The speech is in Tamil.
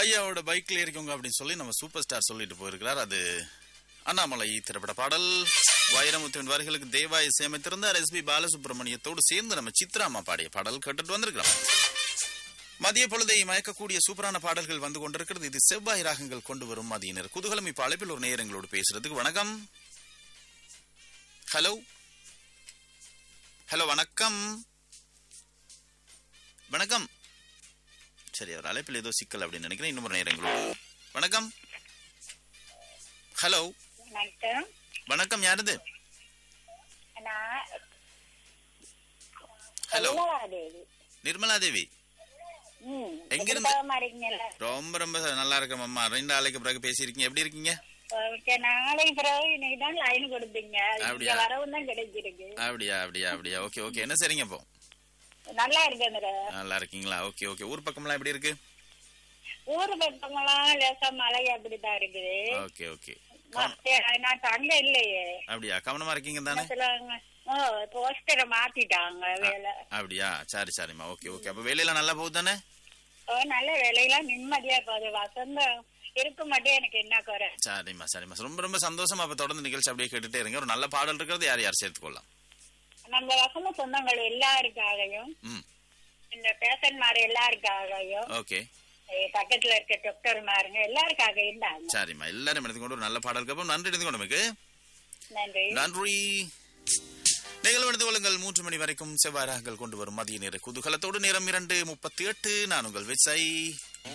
ஐயாவோட பைக்ல இருக்கவங்க அப்படின்னு சொல்லி நம்ம சூப்பர் ஸ்டார் சொல்லிட்டு போயிருக்கிறார் அது அண்ணாமலை திரைப்பட பாடல் வைரமுத்துவின் வரிகளுக்கு தேவா இசையமைத்திருந்தார் எஸ் பி பாலசுப்ரமணியத்தோடு சேர்ந்து நம்ம சித்ராமா பாடிய பாடல் கேட்டுட்டு வந்திருக்கிறோம் மதிய பொழுதை மயக்கக்கூடிய சூப்பரான பாடல்கள் வந்து கொண்டிருக்கிறது இது செவ்வாய் ராகங்கள் கொண்டு வரும் மதியினர் குதூகலம் இப்ப அழைப்பில் ஒரு நேரங்களோடு பேசுறதுக்கு வணக்கம் ஹலோ ஹலோ வணக்கம் வணக்கம் சரி அவர் அழைப்பில் ஏதோ சிக்கல் அப்படின்னு நினைக்கிறேன் இன்னும் ஒரு நேரங்களோடு வணக்கம் ஹலோ வணக்கம் வணக்கம் யாருது நான் ஹலோ கமலாதேவி. நிர்மலா தேவி ம், எங்க இருந்து? சுகமா இருக்கீங்களா? ரொம்ப ரொம்ப நல்லா இருக்கேன் அம்மா ரெண்டு நாளைக்கு பிறகு பேசியிருக்கீங்க எப்படி இருக்கீங்க ஓகே, நாளைக்கு பிறகு இன்னைக்கு தான் line கொடுத்தீங்க. இங்க அப்படியா? வரவும் தான் கிடைச்சிருக்கு. அப்படியா அப்படியா அப்படியா ஓகே ஓகே என்ன சரிங்க இப்போ நல்லா இருக்கு அந்த நல்லா இருக்கீங்களா ஓகே ஓகே ஊர் பக்கம்லாம் எப்படி இருக்கு ஊரு பக்கமெல்லாம் லேசா மழை அப்படிதான் இருக்குது ஓகே ஓகே மத்த- நான் அங்க இல்லையே அப்படியா கவனமா இருக்கீங்க தானே சொல்லுவாங்க ஓ போஸ்டரை மாத்திட்டாங்க வேலை அப்படியா சரி சரிம்மா ஓகே ஓகே அப்ப வேலையெல்லாம் நல்லா போகுது தானே ஓ நல்ல வேலையெல்லாம் நிம்மதியா போகுது வசந்தம் இருக்க மட்டும் எனக்கு என்ன குறை சரிம்மா சரிம்மா ரொம்ப ரொம்ப சந்தோஷம் அப்ப தொடர்ந்து நிகழ்ச்சி அப்படியே கேட்டுட்டே இருங்க ஒரு நல்ல பாடல் இருக்கிறது யார் யார் சேர்த்துக்கொள்ளலாம் நம்ம வசந்த சொந்தங்கள் எல்லாருக்காகவும் ம் இந்த பேசன்மார் எல்லாருக்காகவும் ஓகே ஏ, பக்கத்துல இருக்க டாக்டர் மாருங்க எல்லாருக்காக இருந்தாங்க சரிம்மா எல்லாரும் எடுத்துக்கொண்டு ஒரு நல்ல பாடலுக்கு அப்புறம் நன்றி எடுத்துக்கொண்டு நமக்கு நன்றி நன்றி நீங்கள் எடுத்துக் கொள்ளுங்கள் மூன்று மணி வரைக்கும் செவ்வாய் ராகங்கள் கொண்டு வரும் மதிய நேர குதூகலத்தோடு நேரம் இரண்டு முப்பத்தி எட்டு நான் உங்கள் விஜய்